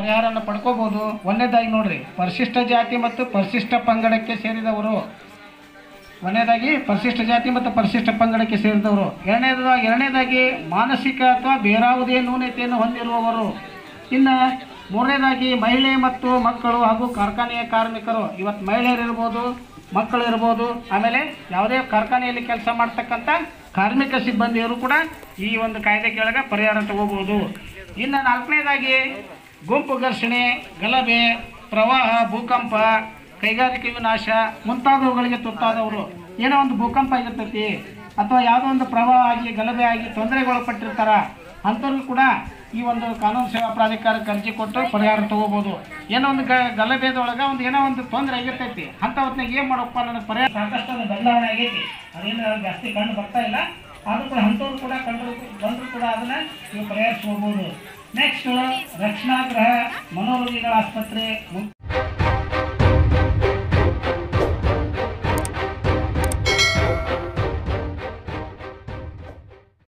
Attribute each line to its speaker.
Speaker 1: ಪರಿಹಾರನ ಪಡ್ಕೋಬಹುದು ಒಂದನೇದಾಗಿ ನೋಡ್ರಿ ಪರಿಶಿಷ್ಟ ಜಾತಿ ಮತ್ತು ಪರಿಶಿಷ್ಟ ಪಂಗಡಕ್ಕೆ ಸೇರಿದವರು ಒಂದನೇದಾಗಿ ಪರಿಶಿಷ್ಟ ಜಾತಿ ಮತ್ತು ಪರಿಶಿಷ್ಟ ಪಂಗಡಕ್ಕೆ ಸೇರಿದವರು ಎರಡನೇದಾಗಿ ಎರಡನೇದಾಗಿ ಮಾನಸಿಕ ಅಥವಾ ಬೇರಾವುದೇ ನ್ಯೂನತೆಯನ್ನು ಹೊಂದಿರುವವರು ಇನ್ನು ಮೂರನೇದಾಗಿ ಮಹಿಳೆ ಮತ್ತು ಮಕ್ಕಳು ಹಾಗೂ ಕಾರ್ಖಾನೆಯ ಕಾರ್ಮಿಕರು ಇವತ್ತು ಮಹಿಳೆಯರು ಇರ್ಬೋದು ಮಕ್ಕಳು ಇರ್ಬೋದು ಆಮೇಲೆ ಯಾವುದೇ ಕಾರ್ಖಾನೆಯಲ್ಲಿ ಕೆಲಸ ಮಾಡ್ತಕ್ಕಂಥ ಕಾರ್ಮಿಕ ಸಿಬ್ಬಂದಿಯರು ಕೂಡ ಈ ಒಂದು ಕಾಯ್ದೆ ಕೆಳಗೆ ಪರಿಹಾರ ತಗೋಬಹುದು ಇನ್ನು ನಾಲ್ಕನೇದಾಗಿ ಗುಂಪು ಘರ್ಷಣೆ ಗಲಭೆ ಪ್ರವಾಹ ಭೂಕಂಪ ಕೈಗಾರಿಕೆ ವಿನಾಶ ಮುಂತಾದವುಗಳಿಗೆ ತುತ್ತಾದವರು ಏನೋ ಒಂದು ಭೂಕಂಪ ಆಗಿರ್ತೈತಿ ಅಥವಾ ಯಾವುದೋ ಒಂದು ಪ್ರವಾಹ ಆಗಿ ಗಲಭೆ ಆಗಿ ತೊಂದರೆಗೊಳಪಟ್ಟಿರ್ತಾರ ಅಂಥವ್ರಿಗೂ ಕೂಡ ಈ ಒಂದು ಕಾನೂನು ಸೇವಾ ಪ್ರಾಧಿಕಾರಕ್ಕೆ ಅರ್ಜಿ ಕೊಟ್ಟು ಪರಿಹಾರ ತಗೋಬೋದು ಏನೋ ಒಂದು ಗ ಗಲಭೆದೊಳಗೆ ಒಂದು ಏನೋ ಒಂದು ತೊಂದರೆ ಆಗಿರ್ತೈತಿ ಅಂಥ ಹೊತ್ನಾಗ ಏನು ಮಾಡಪ್ಪ ನನಗೆ ಪರಿಹಾರ ಸಾಕಷ್ಟು ಒಂದು ಬದಲಾವಣೆ ಆಗೈತಿ ಅದೇನು ಜಾಸ್ತಿ ಕಂಡು ಬರ್ತಾ ಇಲ್ಲ ಆದರೂ ಕೂಡ ಅಂಥವ್ರು ಕೂಡ ಕಂಡು ಬಂದರೂ ಕೂಡ ಅದನ್ನು ನೀವು ಪರಿಹರಿಸ್ಕೋಬೋದು ನೆಕ್ಸ್ಟ್ ರಕ್ಷಣಾ ಗೃಹ ಮನೋರೋಗಿಗಳ ಆಸ್ಪತ್ರೆ ಮುಂ-